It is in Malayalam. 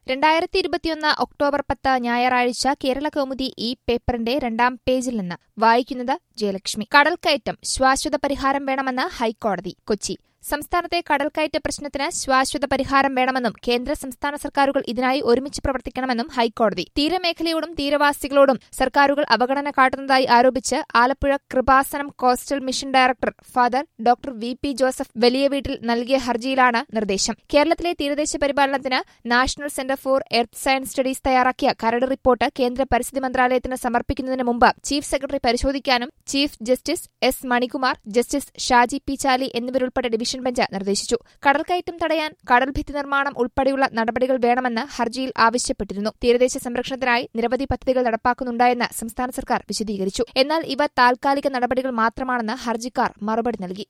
രണ്ടായിരത്തി ഇരുപത്തിയൊന്ന് ഒക്ടോബർ പത്ത് ഞായറാഴ്ച കേരള കൗമുദി ഈ പേപ്പറിന്റെ രണ്ടാം പേജിൽ നിന്ന് വായിക്കുന്നത് ജയലക്ഷ്മി കടൽക്കയറ്റം ശാശ്വത പരിഹാരം വേണമെന്ന് ഹൈക്കോടതി കൊച്ചി സംസ്ഥാനത്തെ കടൽക്കയറ്റ പ്രശ്നത്തിന് ശാശ്വത പരിഹാരം വേണമെന്നും കേന്ദ്ര സംസ്ഥാന സർക്കാരുകൾ ഇതിനായി ഒരുമിച്ച് പ്രവർത്തിക്കണമെന്നും ഹൈക്കോടതി തീരമേഖലയോടും തീരവാസികളോടും സർക്കാരുകൾ അവഗണന കാട്ടുന്നതായി ആരോപിച്ച് Alappuzha Kripasanam coastal mission director father doctor V P Joseph Valiyaveettil നൽകിയ ഹർജിയിലാണ് നിർദ്ദേശം കേരളത്തിലെ തീരദേശ പരിപാലനത്തിന് national centre for earth science studies തയ്യാറാക്കിയ കരട് റിപ്പോർട്ട് കേന്ദ്ര പരിസ്ഥിതി മന്ത്രാലയത്തിന് സമർപ്പിക്കുന്നതിന് മുമ്പ് ചീഫ് സെക്രട്ടറി പരിശോധിക്കാനും chief justice S Manikumar justice Shaji P Chali എന്നിവരുൾപ്പെട്ട ഡിവിഷൻ ബെഞ്ച് നിർദ്ദേശിച്ചു കടൽക്കയറ്റം തടയാൻ കടൽഭിത്തി നിർമ്മാണം ഉൾപ്പെടെയുള്ള നടപടികൾ വേണമെന്ന് ഹർജിയിൽ ആവശ്യപ്പെട്ടിരുന്നു തീരദേശ സംരക്ഷണത്തിനായി നിരവധി പദ്ധതികൾ നടപ്പാക്കുന്നുണ്ടായെന്ന് സംസ്ഥാന സർക്കാർ വിശദീകരിച്ചു എന്നാൽ ഇവ താൽക്കാലിക നടപടികൾ മാത്രമാണെന്ന് ഹർജിക്കാർ മറുപടി നൽകി